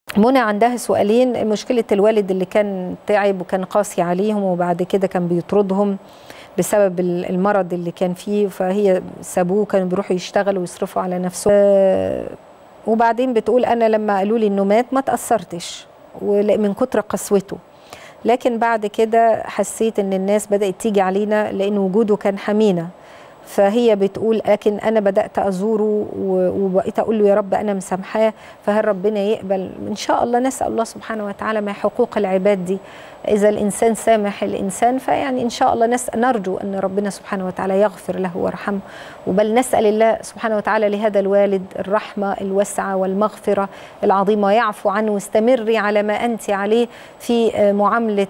منى عندها سؤالين مشكلة الوالد اللي كان تعب وكان قاسي عليهم وبعد كده كان بيطردهم بسبب المرض اللي كان فيه فهي سابوه كانوا بيروحوا يشتغلوا ويصرفوا على نفسهم وبعدين بتقول أنا لما قالوا لي إنه مات ما تأثرتش من كتر قسوته لكن بعد كده حسيت إن الناس بدأت تيجي علينا لأن وجوده كان حمينا فهي بتقول لكن انا بدات ازوره وبقيت اقول له يا رب انا مسامحاه فهل ربنا يقبل ان شاء الله نسال الله سبحانه وتعالى ما حقوق العباد دي اذا الانسان سامح الانسان فيعني ان شاء الله نسأل نرجو ان ربنا سبحانه وتعالى يغفر له ويرحمه وبل نسال الله سبحانه وتعالى لهذا الوالد الرحمه الواسعه والمغفره العظيمه ويعفو عنه واستمري على ما انت عليه في معامله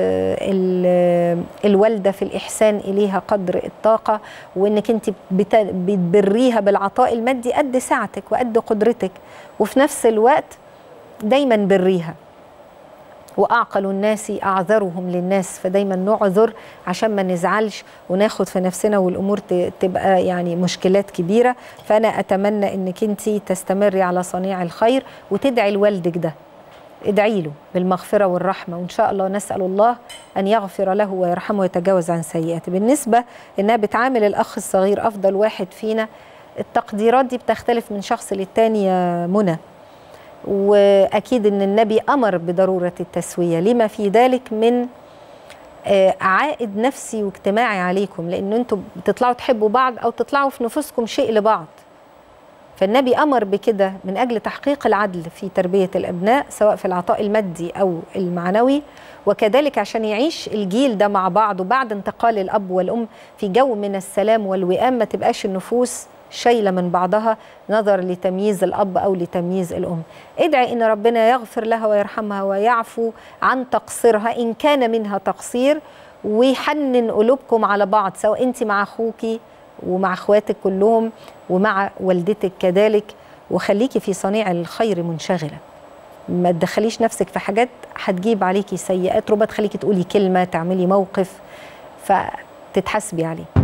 الوالده في الاحسان اليها قدر الطاقه وانك انت بتبريها بالعطاء المادي قد سعتك وقد قدرتك وفي نفس الوقت دايما بريها واعقل الناس اعذرهم للناس فدايما نعذر عشان ما نزعلش وناخد في نفسنا والامور تبقى يعني مشكلات كبيره فانا اتمنى انك انت تستمري على صنيع الخير وتدعي لوالدك ده ادعي له بالمغفره والرحمه وان شاء الله نسال الله ان يغفر له ويرحمه ويتجاوز عن سيئاته بالنسبه انها بتعامل الاخ الصغير افضل واحد فينا التقديرات دي بتختلف من شخص للتاني يا منى واكيد ان النبي امر بضروره التسويه لما في ذلك من عائد نفسي واجتماعي عليكم لان انتم بتطلعوا تحبوا بعض او تطلعوا في نفوسكم شيء لبعض فالنبي امر بكده من اجل تحقيق العدل في تربيه الابناء سواء في العطاء المادي او المعنوي وكذلك عشان يعيش الجيل ده مع بعض وبعد انتقال الاب والام في جو من السلام والوئام ما تبقاش النفوس شايله من بعضها نظر لتمييز الاب او لتمييز الام ادعي ان ربنا يغفر لها ويرحمها ويعفو عن تقصيرها ان كان منها تقصير ويحنن قلوبكم على بعض سواء انت مع اخوكي ومع اخواتك كلهم ومع والدتك كذلك وخليكي في صنيع الخير منشغله ما تدخليش نفسك في حاجات هتجيب عليكي سيئات ربما تخليكي تقولي كلمه تعملي موقف فتتحاسبي عليه